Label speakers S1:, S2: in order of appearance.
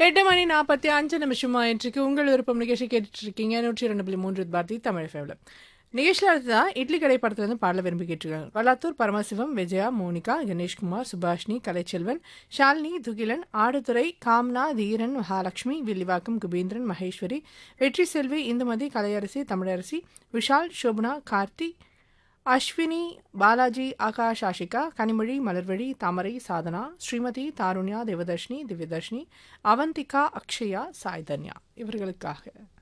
S1: எட்டு மணி நாற்பத்தி அஞ்சு நிமிஷமா இன்றைக்கு உங்கள் விருப்பம் நிகழ்ச்சி கேட்டுட்டு இருக்கீங்க நூற்றி ரெண்டு புள்ளி மூன்று பாரதி தமிழ் ஃபேவ்ல நிகழ்ச்சியில் அடுத்ததான் இட்லி கடை படத்துலேருந்து பாடல விரும்பி கேட்டிருக்காங்க வல்லாத்தூர் பரமசிவம் விஜயா மோனிகா கணேஷ்குமார் சுபாஷினி கலைச்செல்வன் ஷாலினி துகிலன் ஆடுதுறை காம்னா தீரன் மகாலட்சுமி வில்லிவாக்கம் குபேந்திரன் மகேஸ்வரி வெற்றி செல்வி இந்துமதி கலையரசி தமிழரசி விஷால் சோபனா கார்த்தி அஸ்வினி பாலாஜி ஆகாஷ் ஆஷிகா கனிமொழி மலர்வழி தாமரை சாதனா ஸ்ரீமதி தாருண்யா தேவதர்ஷினி திவ்யதர்ஷினி அவந்திகா அக்ஷயா சாய்தன்யா இவர்களுக்காக